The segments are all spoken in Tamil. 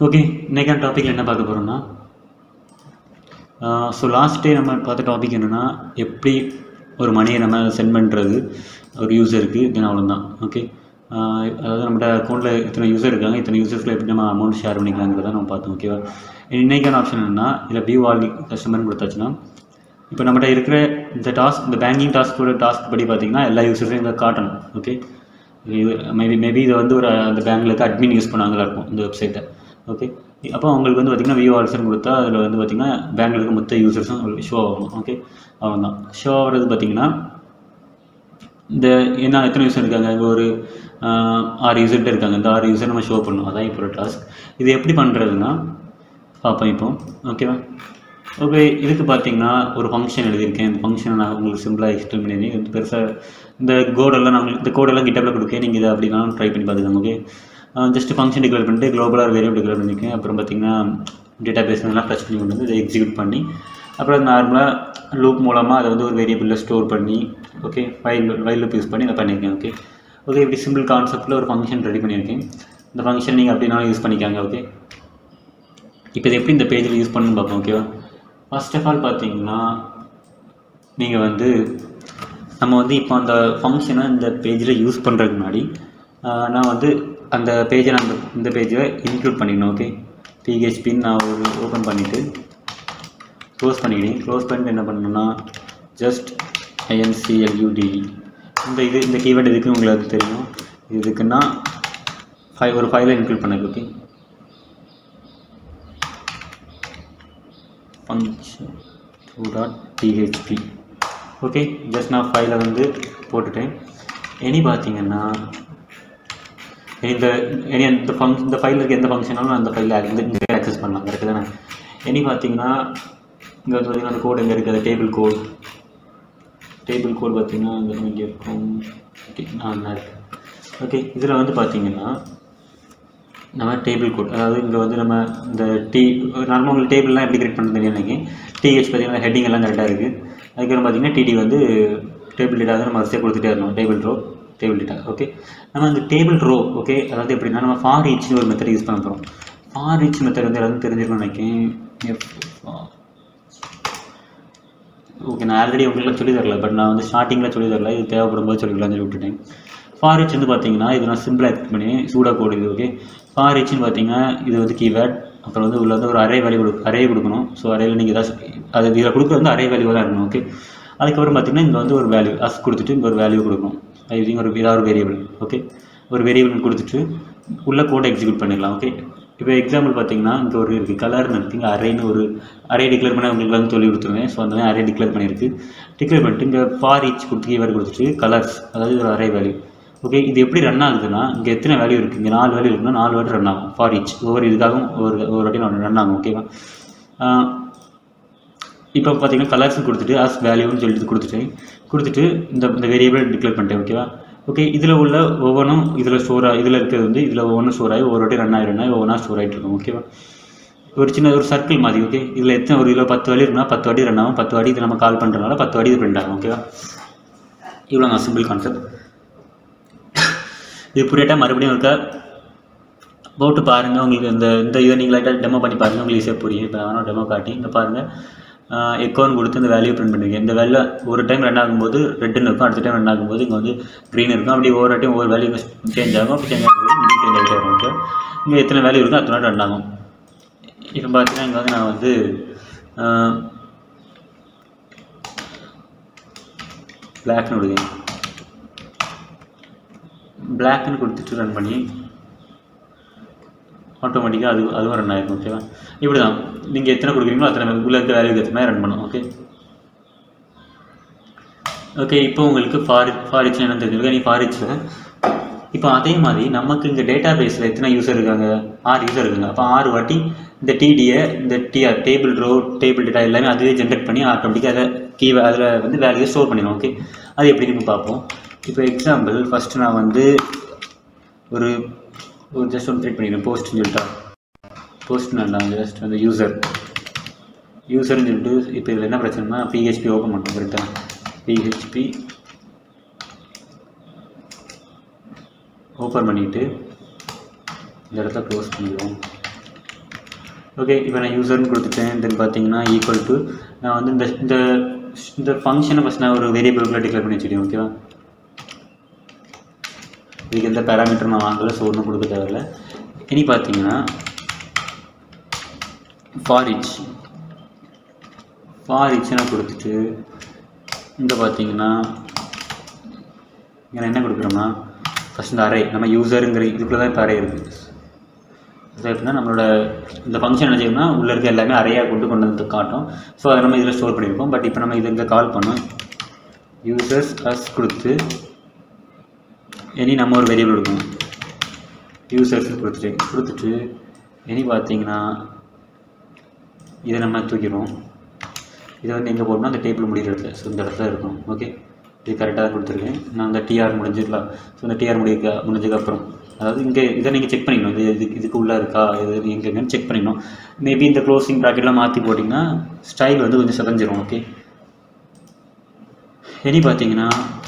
ஓகே இன்றைக்கான டாபிக் என்ன பார்க்க போகிறோம்னா ஸோ லாஸ்ட் டே நம்ம பார்த்த டாபிக் என்னென்னா எப்படி ஒரு மணியை நம்ம சென்ட் பண்ணுறது ஒரு யூஸருக்கு தென் அவ்வளோதான் ஓகே அதாவது நம்மகிட்ட அக்கௌண்ட்டில் இத்தனை யூஸர் இருக்காங்க இத்தனை யூசர்ஸில் எப்படி நம்ம அமௌண்ட் ஷேர் பண்ணிக்கலாங்கிறத நம்ம பார்த்தோம் ஓகேவா இன்றைக்கான ஆப்ஷன் என்னென்னா இதில் வியூ ஆல் கஸ்டமர்னு கொடுத்தாச்சுன்னா இப்போ நம்மகிட்ட இருக்கிற இந்த டாஸ்க் இந்த பேங்கிங் டாஸ்க்கோட டாஸ்க் படி பார்த்தீங்கன்னா எல்லா யூசர்ஸையும் இதை காட்டணும் ஓகே இது மேபி மேபி இதை வந்து ஒரு அந்த பேங்க்கில் இருக்க அட்மின் யூஸ் பண்ணாங்களா இருக்கும் இந்த வெப்சைட்டை ஓகே அப்போ அவங்களுக்கு வந்து பார்த்திங்கன்னா வியூ ஆல்சர்னு கொடுத்தா அதில் வந்து பார்த்திங்கன்னா பேங்க்கில் இருக்க மொத்த யூசர்ஸும் உங்களுக்கு ஷோ ஆகணும் ஓகே அவ்வளோதான் ஷோ ஆகிறது பார்த்திங்கன்னா இந்த என்ன எத்தனை யூசர் இருக்காங்க இங்க ஒரு ஆஹ், ஆறு யூசர்கிட்ட இருக்காங்க இந்த ஆறு யூசர் நம்ம ஷோ பண்ணணும் அதான் இப்போ ஒரு டாஸ்க் இது எப்படி பண்ணுறதுன்னா பார்ப்போம் இப்போ ஓகேவா ஓகே இதுக்கு பார்த்தீங்கன்னா ஒரு ஃபங்க்ஷன் எழுதியிருக்கேன் இந்த ஃபங்க்ஷனை நான் உங்களுக்கு சிம்பிளாக எக்ஸ்பிளைன் பண்ணியிருக்கேன் இது பெருசாக இந்த கோடெல்லாம் நான் உங்களுக்கு இந்த கோடெல்லாம் கிட்டப்பில் கொடுக்கேன் நீங்கள் இதை அப்படினாலும் ட்ரை பண்ணி பார்த்துக்கோங்க ஓகே ஜஸ்ட் ஃபங்க்ஷன் டிக்ளேர் பண்ணிட்டு குளோபலாக வேரியபிள் டிக்ளேர் பண்ணியிருக்கேன் அப்புறம் பார்த்தீங்கன்னா டேட்டா பேஸ் எல்லாம் டச் பண்ணி கொண்டு வந்து இதை எக்ஸிக்யூட் பண்ணி அப்புறம் நார்மலாக லூப் மூலமாக அதை வந்து ஒரு வேரியபிளில் ஸ்டோர் பண்ணி okay file file loop use பண்ணி அதை பண்ணியிருக்கேன் ஓகே ஓகே இப்படி சிம்பிள் கான்செப்ட்டில் ஒரு ஃபங்க்ஷன் ரெடி பண்ணியிருக்கேன் இந்த ஃபங்க்ஷன் நீங்கள் அப்படினாலும் யூஸ் பண்ணிக்காங்க ஓகே இப்போ இது எப்படி இந்த பேஜில் யூஸ் பண்ணணும்னு பார்ப்போம் ஓகேவா ஃபர்ஸ்ட் ஆஃப் ஆல் பார்த்தீங்கன்னா நீங்கள் வந்து நம்ம வந்து இப்போ அந்த ஃபங்க்ஷனை இந்த பேஜில் யூஸ் பண்ணுறதுக்கு முன்னாடி ஆஹ், நான் வந்து அந்த பேஜை நான் இந்த- இந்த பேஜில் இன்க்ளூட் பண்ணிக்கணும் ஓகே பிஹெச்பின்னு நான் ஒரு ஓப்பன் பண்ணிவிட்டு க்ளோஸ் பண்ணிக்கிட்டேன் க்ளோஸ் பண்ணிட்டு என்ன பண்ணணும்னா ஜஸ்ட் ஐஎன்சிஎல்யூடி இந்த இது இந்த கீவேர்டு எதுக்கு உங்களுக்கு தெரியும் இதுக்குன்னா ஃபைவ் ஒரு ஃபைலை இன்க்ளூட் பண்ணது okay function two dot PHP okay just நான் ஃபைலை வந்து போட்டுட்டேன் இனி பார்த்தீங்கன்னா இந்த இனி அந்த ஃபங்க் இந்த ஃபைலில் இருக்க எந்த ஃபங்க்ஷனாலும் அந்த ஃபைலில் இந்த ஆக்சஸ் பண்ணலாம் கரெக்டு தானே இனி பார்த்தீங்கன்னா இங்கே வந்து பார்த்தீங்கன்னா அந்த கோட் எங்கே இருக்குது அந்த டேபிள் கோட் டேபிள் கோட் பார்த்தீங்கன்னா இந்த இங்கே இருக்கும் ஓகே நான் இருக்கு ஓகே இதில் வந்து பார்த்தீங்கன்னா நம்ம டேபிள் கோட் அதாவது இங்கே வந்து நம்ம இந்த டி நார்மல் உங்களுக்கு டேபிள்லாம் எப்படி கிரியேட் பண்ணுறது தெரியும் எனக்கு டிஹெச் பார்த்தீங்கன்னா ஹெட்டிங் எல்லாம் கரெக்டாக இருக்குது அதுக்கப்புறம் பார்த்தீங்கன்னா டிடி வந்து டேபிள் டேட்டா வந்து நம்ம வரிசையாக கொடுத்துட்டே இருக்கணும் table row table data okay நம்ம இந்த டேபிள் ரோ ஓகே அதாவது எப்படின்னா நம்ம ஃபார் ஈச்னு ஒரு மெத்தட் யூஸ் பண்ண போகிறோம் ஃபார் ஈச் மெத்தட் வந்து எல்லாரும் தெரிஞ்சிருக்கணும்னு நினைக்கிறேன் ஓகே நான் ஆல்ரெடி உங்களுக்கு சொல்லி தரல பட் நான் வந்து ஸ்டார்டிங்கில் சொல்லி தரல இது தேவைப்படும் போது சொல்லிக்கலாம்னு சொல்லி விட்டுட்டேன் ஃபாரிச் வந்து பார்த்தீங்கன்னா இது நான் சிம்பிளாக எக்ஸ்பிளைன் பண்ணி சூடாக கோடு இது ஓகே ஃபாரிச்னு பார்த்தீங்கன்னா இது வந்து கீவேர்ட் அப்புறம் வந்து உள்ள வந்து ஒரு அரே வேல்யூ கொடு அரே கொடுக்கணும் ஸோ அரேயில் நீங்கள் ஏதாவது அது இதில் கொடுக்குறது வந்து அரே வேல்யூ தான் இருக்கணும் ஓகே அதுக்கப்புறம் பார்த்தீங்கன்னா இங்கே வந்து ஒரு வேல்யூ அஸ் கொடுத்துட்டு இங்கே ஒரு வேல்யூ கொடுக்கணும் ஐ ஒரு ஏதாவது ஒரு வேரியபிள் ஓகே ஒரு வேரியபிள் கொடுத்துட்டு உள்ள கோடை எக்ஸிக்யூட் பண்ணிடலாம் ஓகே இப்போ எக்ஸாம்பிள் பார்த்தீங்கன்னா இங்கே ஒரு இருக்குது கலர்னு இருக்குங்க அரேன்னு ஒரு அரே டிக்ளேர் பண்ண உங்களுக்கு வந்து சொல்லி கொடுத்துருவேன் ஸோ அந்த மாதிரி அரே டிக்ளேர் பண்ணியிருக்கு டிக்ளேர் பண்ணிட்டு இங்கே ஃபார் ஈச் கொடுத்து கீவேர்டு கொடுத்துட்டு கலர்ஸ் அதாவது ஒரு அரே வேல்யூ ஓகே இது எப்படி ரன் ஆகுதுன்னா இங்கே எத்தனை வேல்யூ இருக்குது இங்கே நாலு வேல்யூ இருக்குன்னா நாலு வாட்டி ரன் ஆகும் ஃபார் ஈச் ஒவ்வொரு இதுக்காகவும் ஒரு ஒரு வாட்டி ரன் ஆகும் ஓகேவா இப்போ பார்த்தீங்கன்னா கலர்ஸ் கொடுத்துட்டு அஸ் வேல்யூன்னு சொல்லிட்டு கொடுத்துட்டு கொடுத்துட்டு இந்த இந்த வேரியபிள் டிக்ளேர் பண்ணிட்டேன் ஓகேவா ஓகே இதில் உள்ள ஒவ்வொன்றும் இதில் ஸ்டோர் இதில் இருக்கிறது வந்து இதில் ஒவ்வொன்றும் ஸ்டோர் ஆகி ஒவ்வொரு வாட்டி ரன் ஆகி ரன் ஆகி ஒவ்வொன்றா ஸ்டோர் ஆகிட்டு இருக்கும் ஓகேவா ஒரு சின்ன ஒரு சர்க்கிள் மாதிரி ஓகே இதில் எத்தனை ஒரு இதில் பத்து வாடி இருக்குன்னா பத்து வாட்டி ரன் ஆகும் பத்து வாட்டி இது நம்ம கால் பண்ணுறதுனால பத்து வாட்டி இது பிரிண்ட் ஆகும் ஓகேவா இவ்வளோ நான் சிம்பிள் கான்செப்ட் இது புரியட்டா மறுபடியும் இருக்க போட்டு பாருங்கள் உங்களுக்கு இந்த இந்த இதை நீங்கள் லைட்டாக டெமோ பண்ணி பாருங்கள் உங்களுக்கு ஈஸியாக புரியும் இப்போ வேணால் டெமோ காட்டி இங்கே பாருங்கள் எக்கோன்னு கொடுத்து இந்த வேல்யூ பிரிண்ட் பண்ணிருக்கேன் இந்த வேல்யூ ஒரு டைம் ரன் ஆகும்போது ரெட்டுன்னு இருக்கும் அடுத்த டைம் ரன் ஆகும்போது இங்கே வந்து க்ரீன் இருக்கும் அப்படி ஒவ்வொரு டைம் ஒவ்வொரு வேல்யூ சேஞ்ச் ஆகும் அப்படி சேஞ்ச் ஆகும்போது இங்கே சேஞ்ச் ஆகிட்டே வரும் ஓகே இங்கே எத்தனை வேல்யூ இருக்கோ அத்தனை ரன் ஆகும் இப்போ பார்த்தீங்கன்னா இங்கே வந்து நான் வந்து பிளாக்னு விடுவேன் பிளாக்னு கொடுத்துட்டு ரன் பண்ணி ஆட்டோமேட்டிக்காக அது அதுவும் ரன் ஆகிருக்கும் ஓகேவா இப்படி தான் நீங்கள் எத்தனை கொடுக்குறீங்களோ அத்தனை உள்ள இருக்க வேல்யூக்கு ஏற்ற மாதிரி ரன் பண்ணும் ஓகே ஓகே இப்போ உங்களுக்கு ஃபாரி ஃபாரிச் என்ன தெரிஞ்சிருக்கேன் நீ ஃபாரிச்சில் இப்போ அதே மாதிரி நமக்கு இங்கே டேட்டா பேஸில் எத்தனை யூசர் இருக்காங்க ஆறு யூசர் இருக்காங்க அப்போ ஆறு வாட்டி இந்த டிடியை இந்த TR table row table data எல்லாமே அதுவே ஜென்ரேட் பண்ணி ஆட்டோமேட்டிக்காக அதை கீ அதில் வந்து வேல்யூ ஸ்டோர் பண்ணிடும் ஓகே அது எப்படின்னு பார்ப்போம் இப்போ எக்ஸாம்பிள் ஃபஸ்ட்டு நான் வந்து ஒரு ஒரு ஜஸ்ட் ஒன்று க்ரியேட் பண்ணிக்கிறேன் போஸ்ட்னு சொல்லிட்டா போஸ்ட் நான் ஜஸ்ட் அந்த யூசர் யூசர்னு சொல்லிட்டு இப்போ இதில் என்ன பிரச்சனைனா பிஹெச்பி ஓப்பன் பண்ணுறோம் கரெக்டாக பிஹெச்பி ஓப்பன் பண்ணிவிட்டு இந்த இடத்த க்ளோஸ் பண்ணிடுவோம் ஓகே இப்போ நான் யூசர்னு கொடுத்துட்டேன் தென் பார்த்தீங்கன்னா ஈக்குவல் டு நான் வந்து இந்த இந்த இந்த ஃபங்க்ஷனை ஃபஸ்ட் நான் ஒரு வேரியபிள்குள்ளே டிக்ளேர் பண்ணி வச்சுட்டேன் ஓகேவா இதுக்கு எந்த பேராமீட்டர் நான் வாங்கலை ஸோ ஒன்றும் கொடுக்க தேவையில்ல இனி பார்த்தீங்கன்னா ஃபார் ஈச் ஃபார் ஈச்னா கொடுத்துட்டு இங்கே பார்த்தீங்கன்னா இங்கே என்ன கொடுக்குறோம்னா ஃபஸ்ட் இந்த அரே நம்ம யூசருங்கிற இதுக்குள்ளே தான் இப்போ அரே இருக்குது ஸோ எப்படின்னா நம்மளோட இந்த ஃபங்க்ஷன் என்ன செய்யணும்னா உள்ளே இருக்க எல்லாமே அறையாக கொண்டு கொண்டு வந்து காட்டும் ஸோ அதை நம்ம இதில் ஸ்டோர் பண்ணியிருப்போம் பட் இப்போ நம்ம இது இங்கே கால் பண்ணோம் யூசர்ஸ் அஸ் கொடுத்து இனி நம்ம ஒரு வேரியபிள் கொடுக்கணும் யூசர்ஸ் கொடுத்துட்டு கொடுத்துட்டு இனி பார்த்தீங்கன்னா இதை நம்ம தூக்கிடுவோம் இதை வந்து எங்கே போடணும் அந்த டேபிள் முடிகிற இடத்துல ஸோ இந்த இடத்துல இருக்கணும் ஓகே இது கரெக்டாக தான் கொடுத்துருக்கேன் நான் அந்த டிஆர் முடிஞ்சிடலாம் ஸோ இந்த டிஆர் முடிக்க முடிஞ்சதுக்கப்புறம் அதாவது இங்கே இதை நீங்கள் செக் பண்ணிக்கணும் இது இது இதுக்கு உள்ளே இருக்கா இது எங்கெங்கன்னு செக் பண்ணிக்கணும் மேபி இந்த க்ளோசிங் ப்ராக்கெட்லாம் மாற்றி போட்டிங்கன்னா ஸ்டைல் வந்து கொஞ்சம் செதஞ்சிரும் ஓகே இனி பார்த்தீங்கன்னா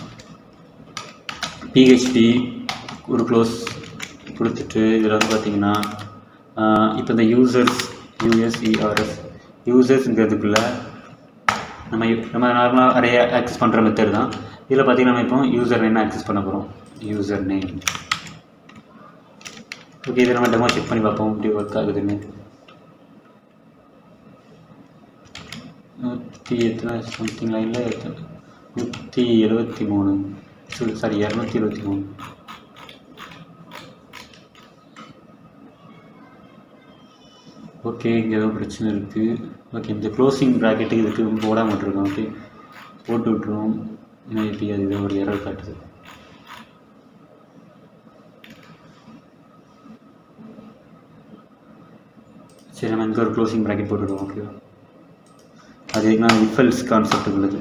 பிஹெச்பி ஒரு க்ளோஸ் கொடுத்துட்டு இதில் வந்து பார்த்தீங்கன்னா இப்போ இந்த யூசர்ஸ் யூஎஸ்இஆர்எஸ் யூசர்ஸுங்கிறதுக்குள்ளே நம்ம யூ- நம்ம நார்மலாக நிறைய ஆக்சஸ் பண்ணுற மெத்தட் தான் இதில் பார்த்தீங்கன்னா நம்ம இப்போ யூசர் நேம் ஆக்சஸ் பண்ண போகிறோம் யூசர் நேம் ஓகே இதை நம்ம டெமோ செக் பண்ணி பார்ப்போம் இப்படி ஒர்க் ஆகுதுன்னு நூற்றி எத்தனை சம்திங் லைனில் எத்தனை நூற்றி எழுபத்தி மூணு சாரி இரநூத்தி இருபத்தி மூணு ஓகே இங்கே ஏதோ பிரச்சனை இருக்குது ஓகே இந்த க்ளோசிங் ப்ராக்கெட்டுக்கு இதுக்கு போடாம விட்ருக்கோம் ஓகே போட்டு விட்ருவோம் மேபி அது ஏதோ ஒரு எரர் காட்டுது சரி நம்ம இங்கே ஒரு க்ளோசிங் ப்ராக்கெட் போட்டுவிடுவோம் ஓகேவா அது எதுக்குன்னா இஃபல்ஸ் கான்செப்ட் உள்ளது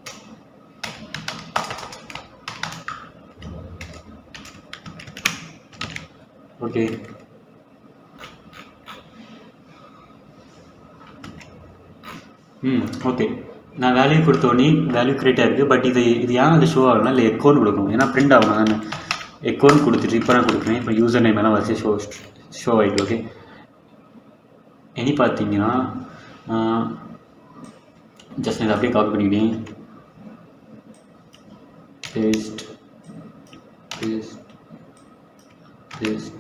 ஓகே ம் ஓகே நான் வேல்யூ கொடுத்தோடனே வேல்யூ கிரியேட்டாக இருக்குது பட் இது இது ஏன் அது ஷோ ஆகலாம் இல்லை எக்கோன்னு கொடுக்கணும் ஏன்னா பிரிண்ட் ஆகணும் தானே எக்கோன்னு கொடுத்துட்டு இப்போ நான் கொடுக்குறேன் இப்போ யூசர் நேம் எல்லாம் வச்சு ஷோ ஷோ ஆகிட்டு ஓகே இனி பார்த்தீங்கன்னா ஜஸ்ட் இதை அப்படியே காப்பி பண்ணிக்கிட்டேன் பேஸ்ட் பேஸ்ட் பேஸ்ட்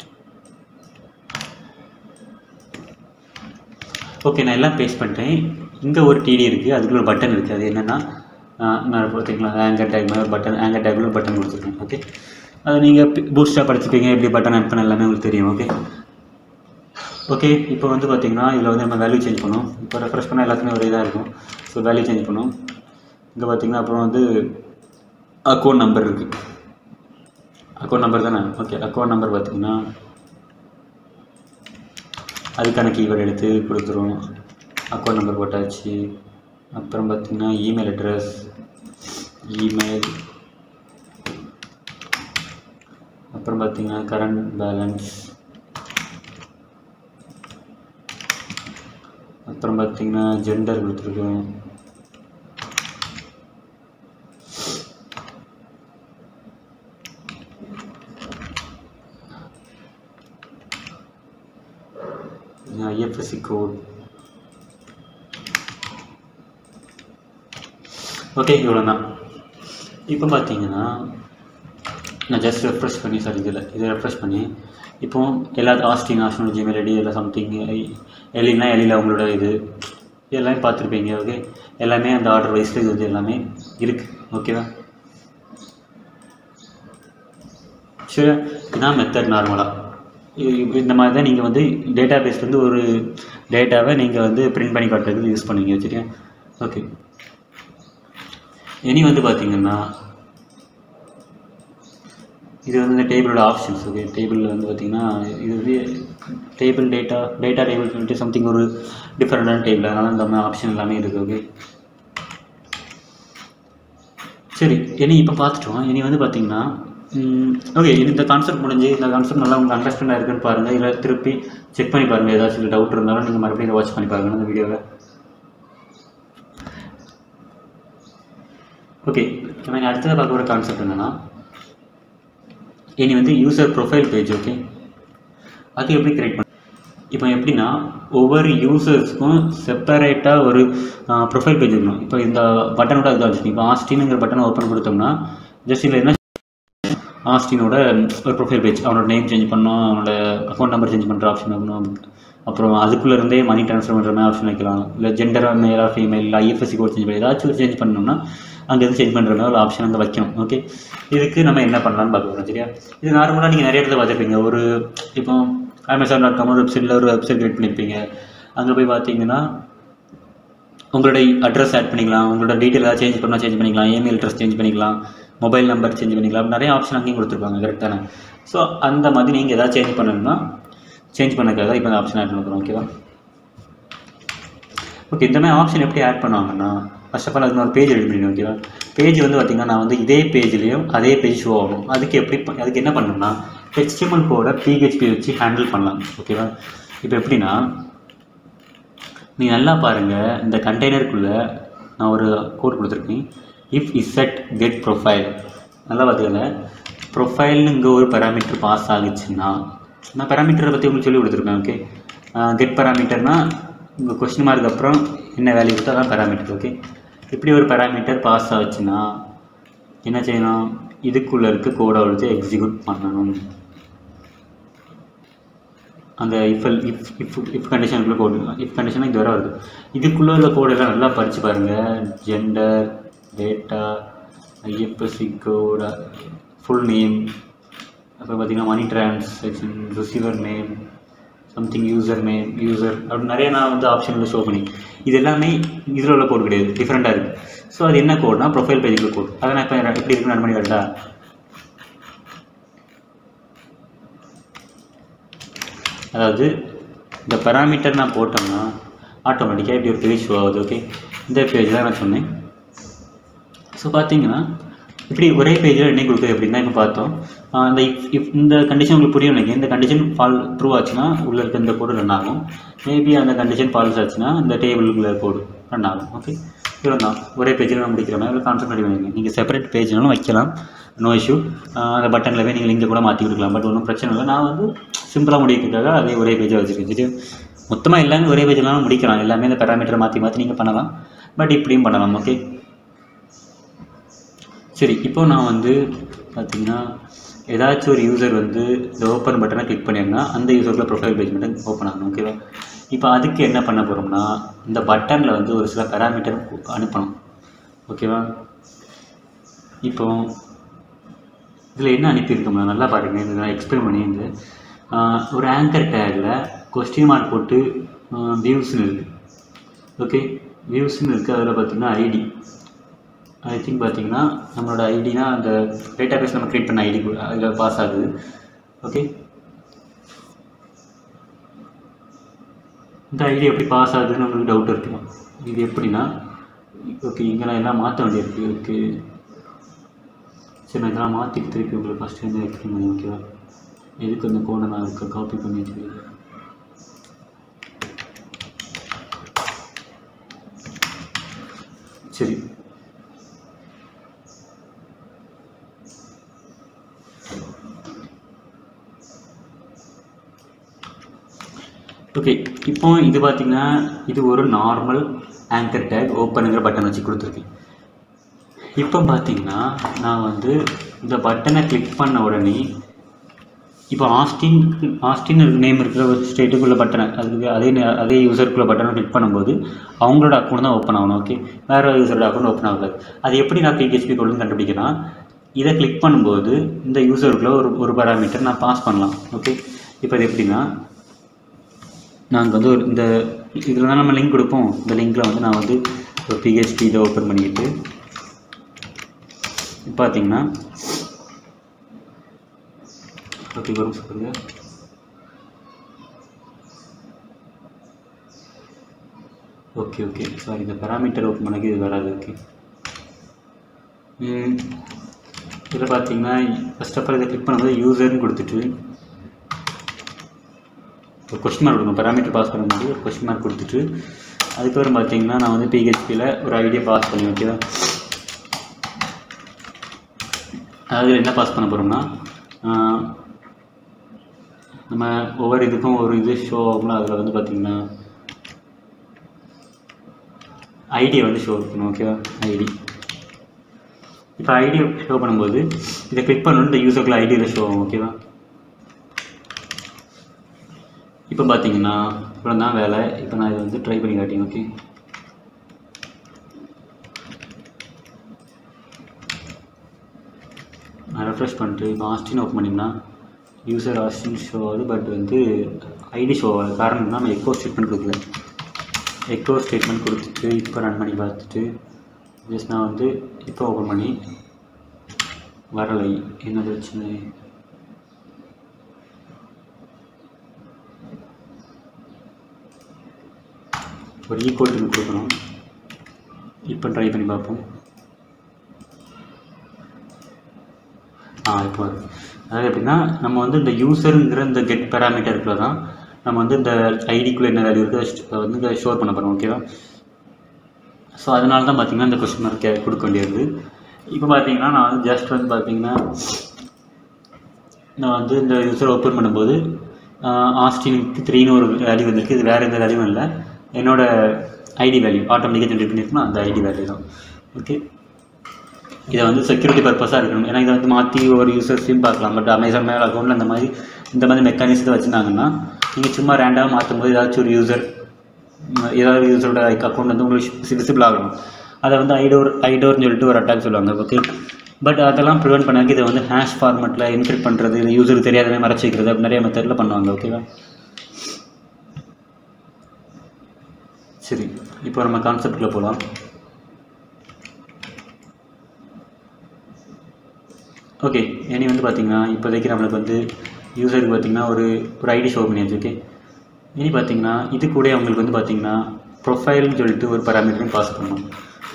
ஓகே நான் எல்லாம் பேஸ்ட் பண்ணிட்டேன் இங்கே ஒரு டிடி இருக்குது அதுக்குள்ள ஒரு பட்டன் இருக்குது அது என்னென்னா நான் பார்த்தீங்களா ஆங்கர் டேக் மாதிரி பட்டன் ஆங்கர் டேக்கில் ஒரு பட்டன் கொடுத்துருக்கேன் ஓகே அது நீங்கள் பூஸ்டாக படிச்சுப்பீங்க எப்படி பட்டன் ஆட் பண்ண எல்லாமே உங்களுக்கு தெரியும் ஓகே ஓகே இப்போ வந்து பார்த்தீங்கன்னா இதில் வந்து நம்ம வேல்யூ சேஞ்ச் பண்ணோம் இப்போ ரெஃப்ரெஷ் பண்ணால் எல்லாத்துக்குமே ஒரே இதாக இருக்கும் ஸோ வேல்யூ சேஞ்ச் பண்ணோம் இங்கே பார்த்தீங்கன்னா அப்புறம் வந்து அக்கௌண்ட் நம்பர் இருக்குது அக்கௌண்ட் நம்பர் தானே ஓகே அக்கௌண்ட் நம்பர் பார்த்தீங்கன்னா அதுக்கான கீவேர்டு எடுத்து கொடுத்துருவோம் அக்கௌண்ட் நம்பர் போட்டாச்சு அப்புறம் பார்த்தீங்கன்னா இமெயில் அட்ரஸ் இமெயில் அப்புறம் பார்த்தீங்கன்னா கரண்ட் பேலன்ஸ் அப்புறம் பார்த்தீங்கன்னா ஜெண்டர் கொடுத்துருக்கோம் ஐஎஃப்எஸ்சி கோட் ஓகே இவ்வளோ தான் இப்போ பார்த்தீங்கன்னா நான் ஜஸ்ட் ரெஃப்ரெஷ் பண்ணி சாரி இதில் இதை ரெஃப்ரெஷ் பண்ணி இப்போ எல்லா ஆஸ்டிங் ஆஸ்டின் ஜிமெயில் ஐடி எல்லாம் சம்திங் எலினா எலியில் அவங்களோட இது எல்லாமே பார்த்துருப்பீங்க ஓகே எல்லாமே அந்த ஆர்டர் வைஸில் இது வந்து எல்லாமே இருக்குது ஓகேவா சரி இதான் மெத்தட் நார்மலாக இந்த மாதிரி தான் நீங்கள் வந்து டேட்டா பேஸ்லேருந்து ஒரு டேட்டாவை நீங்கள் வந்து பிரிண்ட் பண்ணி காட்டுறதுக்கு யூஸ் பண்ணுவீங்க சரியா ஓகே இனி வந்து பார்த்தீங்கன்னா இது வந்து இந்த டேபிளோட ஆப்ஷன்ஸ் ஓகே டேபிளில் வந்து பார்த்தீங்கன்னா இது வந்து டேபிள் டேட்டா டேட்டா டேபிள் சொல்லிட்டு சம்திங் ஒரு டிஃப்ரெண்டான டேபிள் அதனால் இந்த மாதிரி ஆப்ஷன் எல்லாமே இருக்குது ஓகே சரி இனி இப்போ பார்த்துட்டோம் இனி வந்து பார்த்தீங்கன்னா ஓகே இந்த கான்செப்ட் முடிஞ்சு இந்த கான்செப்ட் நல்லா உங்களுக்கு அண்டர்ஸ்டாண்ட் இருக்குன்னு பாருங்கள் இதில் திருப்பி செக் பண்ணி பாருங்கள் ஏதாச்சும் டவுட் இருந்தாலும் நீங்கள் மறுபடியும் இதை வாட்ச் பண்ணி பாருங்கள் இந்த வீடியோவை ஓகே நம்ம இனி அடுத்ததாக பார்க்க போகிற கான்செப்ட் என்னென்னா இனி வந்து யூசர் ப்ரொஃபைல் பேஜ் ஓகே அது எப்படி கிரியேட் பண்ண இப்போ எப்படின்னா ஒவ்வொரு யூசர்ஸ்க்கும் செப்பரேட்டாக ஒரு ப்ரொஃபைல் பேஜ் இருக்கணும் இப்போ இந்த பட்டனோட அதுதான் வச்சுக்கோங்க இப்போ ஆஸ்டினுங்கிற பட்டனை ஓப்பன் கொடுத்தோம்னா ஜஸ்ட் இதில் என்ன ஆஸ்டினோட ஒரு ப்ரொஃபைல் பேஜ் அவனோட நேம் சேஞ்ச் பண்ணணும் அவனோட அக்கௌண்ட் நம்பர் சேஞ்ச் பண்ணுற ஆப்ஷன் இருக்கணும் அப்புறம் அதுக்குள்ளே இருந்தே மணி ட்ரான்ஸ்ஃபர் பண்ணுற மாதிரி ஆப்ஷன் வைக்கலாம் இல்லை ஜெண்டராக மேலா ஃபீமேல் இல்லை ஐஎஃப்எஸ்சி கோட் சேஞ்ச் பண்ணி ஏதாச்சும் ஒரு சேஞ்ச் பண்ணணும்னா அங்கே எதுவும் சேஞ்ச் பண்ணுற மாதிரி ஒரு ஆப்ஷன் அங்கே வைக்கணும் ஓகே இதுக்கு நம்ம என்ன பண்ணலாம்னு பார்க்க போகிறோம் சரியா இது நார்மலாக நீங்கள் நிறைய இடத்துல பார்த்துருப்பீங்க ஒரு இப்போ அமேசான் டாட் காம் ஒரு வெப்சைட்டில் ஒரு வெப்சைட் கிரியேட் பண்ணியிருப்பீங்க அங்கே போய் பார்த்தீங்கன்னா உங்களோட அட்ரஸ் ஆட் பண்ணிக்கலாம் உங்களோட டீட்டெயில் ஏதாவது சேஞ்ச் பண்ணால் சேஞ்ச் பண்ணிக்கலாம் இமெயில் அட்ரஸ் சேஞ்ச் பண்ணிக்கலாம் மொபைல் நம்பர் சேஞ்ச் பண்ணிக்கலாம் நிறைய ஆப்ஷன் அங்கேயும் கொடுத்துருப்பாங்க கரெக்ட் தானே ஸோ அந்த மாதிரி நீங்கள் ஏதாவது சேஞ்ச் பண்ணணும்னா சேஞ்ச் பண்ணக்காக இப்போ இந்த ஆப்ஷன் ஆட் பண்ண போகிறோம் ஓகேவா ஓகே இந்த மாதிரி ஆப்ஷன் எப்படி ஆட் பண்ணுவாங்கன்னா ஃபர்ஸ்ட் ஆஃப் ஆல் அதுக்கு நான் ஒரு பேஜ் ரெடி பண்ணிடுவேன் ஓகேவா பேஜ் வந்து பார்த்திங்கன்னா நான் வந்து இதே பேஜ்லேயும் அதே பேஜ் ஷோ ஆகும் அதுக்கு எப்படி ப- அதுக்கு என்ன பண்ணணும்னா ஹெச்டிஎம்எல் கோட பிஹெச்பி வச்சு ஹேண்டில் பண்ணலாம் ஓகேவா இப்போ எப்படின்னா நீங்கள் நல்லா பாருங்கள் இந்த கண்டெய்னருக்குள்ளே நான் ஒரு கோட் கொடுத்துருக்கேன் இஃப் இசட் கெட் ப்ரொஃபைல் நல்லா பார்த்துக்கங்க ப்ரொஃபைல்னு இங்கே ஒரு பேராமீட்டர் பாஸ் ஆகுச்சுன்னா நான் பேராமீட்டரை பற்றி உங்களுக்கு சொல்லி கொடுத்துருக்கேன் ஓகே கெட் பேராமீட்டர்னா உங்கள் கொஸ்டின் மார்க் அப்புறம் என்ன வேல்யூ இருக்கோ அதான் பேராமீட்டர் ஓகே இப்படி ஒரு பேராமீட்டர் பாஸ் ஆச்சுன்னா என்ன செய்யணும் இதுக்குள்ளே இருக்க கோடை வச்சு எக்ஸிக்யூட் பண்ணணும் அந்த இஃப் இஃப் இஃப் இஃப் கண்டிஷனுக்குள்ள கோடு இஃப் கண்டிஷனாக இது வர வருது இதுக்குள்ளே உள்ள கோடெல்லாம் நல்லா படித்து பாருங்கள் gender data IFSC code full name அப்புறம் பார்த்தீங்கன்னா money transaction receiver name something user name user அப்படி நிறைய நான் வந்து ஆப்ஷனில் ஷோ பண்ணி இது எல்லாமே இதில் உள்ள கோட் கிடையாது டிஃப்ரெண்ட்டாக இருக்குது ஸோ அது என்ன கோட்னா ப்ரொஃபைல் பேஜுக்குள்ள கோட் அதை நான் இப்போ எப்படி இருக்குன்னு ரன் பண்ணி காட்டா அதாவது இந்த பேராமீட்டர் நான் போட்டோம்னா ஆட்டோமேட்டிக்காக இப்படி ஒரு பேஜ் ஷோ ஆகுது ஓகே இந்த பேஜ் தான் நான் சொன்னேன் ஸோ பார்த்தீங்கன்னா இப்படி ஒரே பேஜில் என்ன கொடுக்குது அப்படின்னு தான் இப்போ பார்த்தோம் ஆஹ் இந்த இஃப் இஃப் இந்த கண்டிஷன் உங்களுக்கு புரியும் நினைக்கிறேன் இந்த கண்டிஷன் ஃபால் ட்ரூ ஆச்சுன்னா உள்ளே இருக்க இந்த கோடு ரன் ஆகும் மேபி அந்த கண்டிஷன் ஃபால்ஸ் ஆச்சுன்னா இந்த டேபிளுக்குள்ள கோடு ரன் ஆகும் ஓகே இவ்வளோ தான் ஒரே பேஜில் நான் முடிக்கிற மாதிரி கான்செப்ட் பண்ணி வைங்க நீங்கள் செப்பரேட் பேஜ்னாலும் வைக்கலாம் நோ இஷ்யூ அந்த பட்டனில் போய் நீங்கள் லிங்கை கூட மாற்றி கொடுக்கலாம் பட் ஒன்றும் பிரச்சனை இல்லை நான் வந்து சிம்பிளாக முடிக்கிறதுக்காக அதே ஒரே பேஜாக வச்சுருக்கேன் சரி மொத்தமாக எல்லாமே ஒரே பேஜ்லாம் முடிக்கலாம் எல்லாமே இந்த பேராமீட்டர் மாற்றி மாற்றி நீங்கள் பண்ணலாம் பட் இப்படியும் பண்ணலாம் ஓகே சரி இப்போ நான் வந்து பார்த்தீங்கன்னா ஏதாச்சும் ஒரு யூசர் வந்து இந்த ஓப்பன் பட்டனை கிளிக் பண்ணியிருந்தா அந்த யூசருக்குள்ள ப்ரொஃபைல் பேஜ் மட்டும் ஓப்பன் ஆகணும் ஓகேவா இப்போ அதுக்கு என்ன பண்ண போகிறோம்னா இந்த பட்டனில் வந்து ஒரு சில பேராமீட்டர் அனுப்பணும் ஓகேவா இப்போ இதில் என்ன அனுப்பியிருக்கோம்னா நல்லா பாருங்கள் இது நான் எக்ஸ்பிளைன் பண்ணியிருந்து ஆஹ் ஒரு ஆங்கர் டேக்கில் கொஸ்டின் மார்க் போட்டு வியூஸ்னு இருக்குது ஓகே வியூஸ்னு இருக்குது அதில் பார்த்தீங்கன்னா ஐடி ஐ திங்க் பார்த்தீங்கன்னா நம்மளோட ஐடினா அந்த டேட்டா பேஸ் நம்ம க்ரியேட் பண்ண ஐடி அதில் பாஸ் ஆகுது ஓகே இந்த ஐடி எப்படி பாஸ் ஆகுதுன்னு உங்களுக்கு டவுட் இருக்கலாம் இது எப்படின்னா ஓகே இங்கே நான் எல்லாம் மாற்ற வேண்டியிருக்கு ஓகே சரி நான் இதெல்லாம் மாற்றி திருப்பி உங்களுக்கு ஃபஸ்ட்டு வந்து எக்ஸ்பிளைன் பண்ணி ஓகேவா எதுக்கு அந்த கோடை நான் இருக்க காப்பி பண்ணி வச்சுருக்கேன் சரி ஓகே இப்போ இது பார்த்தீங்கன்னா இது ஒரு நார்மல் ஆங்கர் டேக் ஓப்பனுங்கிற பட்டன் வச்சு கொடுத்துருக்கேன் இப்போ பார்த்தீங்கன்னா நான் வந்து இந்த பட்டனை கிளிக் பண்ண உடனே இப்போ ஆஸ்டின் ஆஸ்டின் நேம் இருக்கிற ஒரு ஸ்டேட்டுக்குள்ள பட்டனை அதுக்கு அதே நே- அதே யூசருக்குள்ள பட்டனை கிளிக் பண்ணும்போது அவங்களோட அக்கௌண்ட் தான் ஓப்பன் ஆகணும் ஓகே வேறு யூசரோட அக்கௌண்ட் ஓப்பன் ஆகாது அது எப்படி நான் பிஹெச்பி கோடுன்னு கண்டுபிடிக்கிறேன் இதை கிளிக் பண்ணும்போது இந்த யூசருக்குள்ள ஒரு ஒரு பேராமீட்டர் நான் பாஸ் பண்ணலாம் ஓகே இப்போ இது எப்படின்னா நாங்கள் வந்து ஒரு இந்த இதில் தான் நம்ம லிங்க் கொடுப்போம் இந்த லிங்க்கில் வந்து நான் வந்து ஒரு பிஹெச்பி இதை ஓப்பன் பண்ணிக்கிட்டு பார்த்தீங்கன்னா ஓகே வரும் சொல்லுங்க ஓகே ஓகே சாரி இந்த பேராமீட்டர் ஓப்பன் பண்ணக்கு இது வராது ஓகே இதில் பார்த்தீங்கன்னா ஃபர்ஸ்ட் ஆஃப் ஆல் இதை கிளிக் பண்ணும்போது யூசர்னு கொடுத்துட்டு ஒரு கொஸ்டின் மார்க் கொடுக்கணும் பேராமீட்டர் பாஸ் பண்ணும்போது ஒரு கொஸ்டின் மார்க் கொடுத்துட்டு அதுக்கப்புறம் பார்த்தீங்கன்னா நான் வந்து பிஹெச்பியில் ஒரு ஐடியா பாஸ் பண்ணி ஓகேவா அதாவது என்ன பாஸ் பண்ண போகிறோம்னா நம்ம ஒவ்வொரு இதுக்கும் ஒரு இது ஷோ ஆகும்ல அதில் வந்து பார்த்திங்கன்னா ஐடியை வந்து ஷோ பண்ணணும் ஓகேவா ஐடி இப்போ ஐடி ஷோ பண்ணும்போது இதை கிளிக் பண்ணணும் இந்த யூசர்க்குள்ள ஐடியில் ஷோ ஆகும் ஓகேவா இப்போ பார்த்தீங்கன்னா இவ்வளோ தான் வேலை இப்போ நான் இதை வந்து ட்ரை பண்ணி காட்டேன் ஓகே நான் ரெஃப்ரெஷ் பண்ணிட்டு இப்போ ஆஸ்டின் ஓப்பன் பண்ணிங்கன்னா யூசர் ஆஸ்டின் ஷோ ஆகுது பட் வந்து ஐடி ஷோ ஆகுது காரணம் என்ன நம்ம எக்கோ ஸ்டேட்மெண்ட் கொடுக்கல எக்கோ ஸ்டேட்மெண்ட் கொடுத்துட்டு இப்போ ரன் பண்ணி பார்த்துட்டு ஜஸ்ட் நான் வந்து இப்போ ஓப்பன் பண்ணி வரலை என்ன பிரச்சனை ஒரு ஈக்குவல் கொடுக்கணும் இப்போ ட்ரை பண்ணி பார்ப்போம் ஆ இப்போ வருது. அதாவது எப்படின்னா நம்ம வந்து இந்த யூசருங்கிற இந்த கெட் பேராமீட்டருக்குள்ள தான் நம்ம வந்து இந்த ஐடிக்குள்ளே என்ன வேல்யூ இருக்குது அதை வந்து ஸ்டோர் பண்ண போகிறோம் ஓகேவா ஸோ அதனால தான் பார்த்தீங்கன்னா இந்த கொஸ்டின் மார்க் கே- கொடுக்க வேண்டியது இப்போ பார்த்தீங்கன்னா நான் வந்து ஜஸ்ட் வந்து பார்த்தீங்கன்னா நான் வந்து இந்த யூசர் ஓப்பன் பண்ணும்போது ஆஸ்டினுக்கு த்ரீன்னு ஒரு வேல்யூ வந்திருக்கு இது வேறு எந்த வேல்யூவும் இல்லை என்னோட ஐடி வேல்யூ ஆட்டோமேட்டிக்காக ஜென்ரேட் பண்ணியிருக்குன்னா அந்த ஐடி வேல்யூ தான் ஓகே இதை வந்து செக்யூரிட்டி பர்பஸாக இருக்கணும் ஏன்னா இதை வந்து மாற்றி ஒரு யூசர்ஸையும் பார்க்கலாம் பட் அமேசான் மேலே அக்கௌண்ட்டில் அந்த மாதிரி இந்த மாதிரி மெக்கானிசத்தை வச்சுருந்தாங்கன்னா நீங்கள் சும்மா ரேண்டாக மாற்றும் போது ஏதாச்சும் ஒரு யூசர் ஏதாவது யூசரோட அக்கௌண்ட் வந்து உங்களுக்கு விசிபிள் ஆகணும் அதை வந்து ஐடோர் ஐடோர்னு சொல்லிட்டு ஒரு அட்டாக் சொல்லுவாங்க ஓகே பட் அதெல்லாம் ப்ரிவென்ட் பண்ணாக்க இதை வந்து ஹேஷ் ஃபார்மெட்டில் என்கிரிப்ட் பண்ணுறது இது யூசருக்கு தெரியாத மாதிரி மறைச்சி வைக்கிறது அப்படி நிறைய மெத்தடில் பண்ணுவாங்க ஓகேவா சரி இப்போ நம்ம கான்செப்டில் போகலாம் ஓகே இனி வந்து பார்த்தீங்கன்னா இப்போதைக்கு நம்மளுக்கு வந்து யூசருக்கு பார்த்தீங்கன்னா ஒரு ஒரு ஐடி ஷோ பண்ணியாச்சு ஓகே இனி பார்த்தீங்கன்னா இது கூட அவங்களுக்கு வந்து பார்த்தீங்கன்னா ப்ரொஃபைல்னு சொல்லிட்டு ஒரு பராமீட்டரும் பாஸ் பண்ணணும்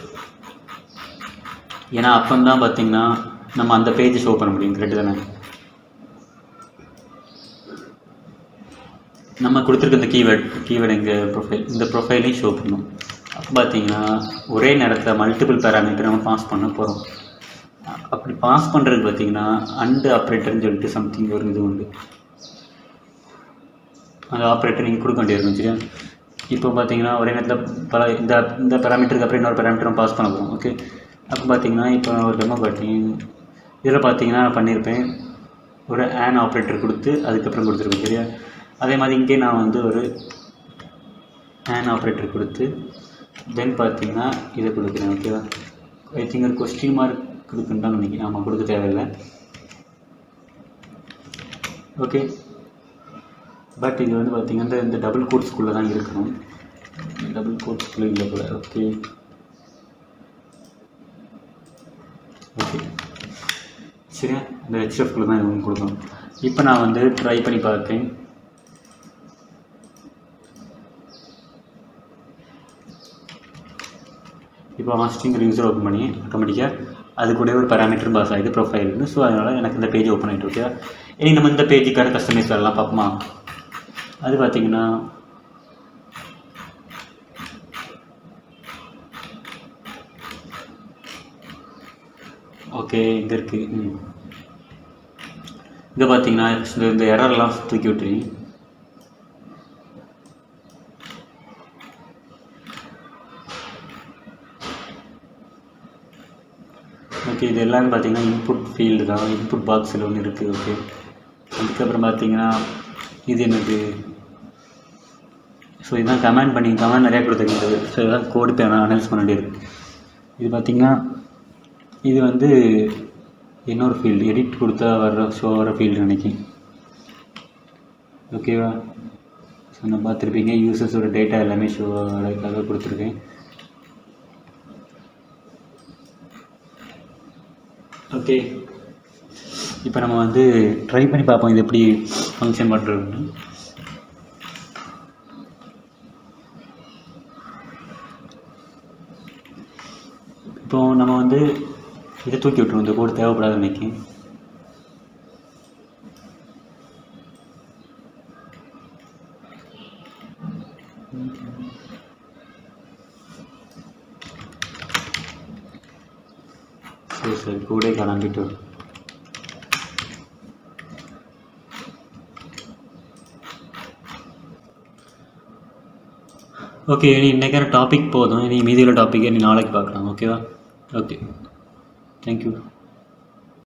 ஏன்னா அப்போ தான் பார்த்தீங்கன்னா நம்ம அந்த பேஜ் ஷோ பண்ண முடியும் கரெக்டு தானே நம்ம கொடுத்துருக்க இந்த கீவேர்ட் கீவேர்டு எங்கள் ப்ரொஃபைல் இந்த ப்ரொஃபைலையும் ஷோ பண்ணணும் அப்போ பார்த்தீங்கன்னா ஒரே நேரத்தில் மல்டிபிள் பேராமீட்டர் நம்ம பாஸ் பண்ண போகிறோம் அப்படி பாஸ் பண்ணுறதுக்கு பார்த்தீங்கன்னா அண்டு ஆப்ரேட்டர்னு சொல்லிட்டு சம்திங் ஒரு இது உண்டு அந்த ஆப்ரேட்டர் நீங்கள் கொடுக்க வேண்டியிருக்கும் சரியா இப்போ பார்த்தீங்கன்னா ஒரே நேரத்தில் பல இந்த இந்த பேராமீட்டருக்கு அப்புறம் இன்னொரு பேராமீட்டரும் பாஸ் பண்ண போகிறோம் ஓகே அப்போ பார்த்தீங்கன்னா இப்போ ஒரு டெமோ காட்டிங் இதில் பார்த்தீங்கன்னா நான் பண்ணியிருப்பேன் ஒரு ஆன் ஆப்ரேட்டர் கொடுத்து அதுக்கப்புறம் கொடுத்துருப்பேன் சரியா அதே மாதிரி இங்கே நான் வந்து ஒரு ஆன் ஆப்ரேட்டர் கொடுத்து தென் பார்த்தீங்கன்னா இதை கொடுக்குறேன் ஓகேவா ஐ திங்க் ஒரு கொஸ்டின் மார்க் கொடுக்குன்னு தான் நினைக்கிறேன் ஆமாம் கொடுக்க தேவையில்லை ஓகே பட் இது வந்து பார்த்தீங்கன்னா இந்த டபுள் கோட்ஸ்குள்ளே தான் இருக்கணும் டபுள் கோட்ஸ்குள்ளே இல்லை போல ஓகே ஓகே சரியா இந்த ஹெச்எஃப்குள்ளே தான் இது கொடுக்கணும் இப்போ நான் வந்து ட்ரை பண்ணி பார்த்தேன் இப்போ மாஸ்டிங் யூசர் ஓப்பன் பண்ணி ஆட்டோமேட்டிக்காக அது கூட ஒரு பேராமீட்டர் பாஸ் ஆகிடுது ப்ரொஃபைல்னு ஸோ அதனால் எனக்கு இந்த பேஜ் ஓப்பன் ஆகிட்டு ஓகே இனி நம்ம இந்த பேஜுக்கான கஸ்டமைஸ் எல்லாம் பார்ப்போமா அது பார்த்தீங்கன்னா ஓகே இங்கே இருக்குது ம் இங்கே பார்த்தீங்கன்னா இந்த- இந்த எரர்லாம் தூக்கி விட்டுறீங்க ஓகே இது எல்லாமே பார்த்தீங்கன்னா இன்புட் ஃபீல்டு தான் இன்புட் பாக்ஸில் ஒன்று இருக்குது ஓகே அதுக்கப்புறம் பார்த்தீங்கன்னா இது என்னது ஸோ இதுதான் கமெண்ட் பண்ணி கமெண்ட் நிறையா கொடுத்துருக்குது ஸோ இதெல்லாம் கோடு இப்போ அனலைஸ் பண்ண வேண்டியது இது பார்த்தீங்கன்னா இது வந்து இன்னொரு ஃபீல்டு எடிட் கொடுத்தா வர்ற ஷோ வர ஃபீல்டு நினைக்கிறேன் ஓகேவா ஸோ நான் பார்த்துருப்பீங்க யூசர்ஸோட டேட்டா எல்லாமே ஷோ ஆகிறதுக்காக கொடுத்துருக்கேன் ஓகே இப்போ நம்ம வந்து ட்ரை பண்ணி பார்ப்போம் இது எப்படி ஃபங்க்ஷன் பண்ணுறதுன்னு இப்போ நம்ம வந்து இதை தூக்கி விட்டுருவோம் இந்த கோடு தேவைப்படாத அன்னைக்கு சரி சரி கூடே கிளம்பிட்டு வரும் ஓகே இனி இன்றைக்கான டாபிக் போதும் இனி மீதியுள்ள டாப்பிக்கை நீ நாளைக்கு பார்க்கலாம் ஓகேவா ஓகே தேங்க்யூ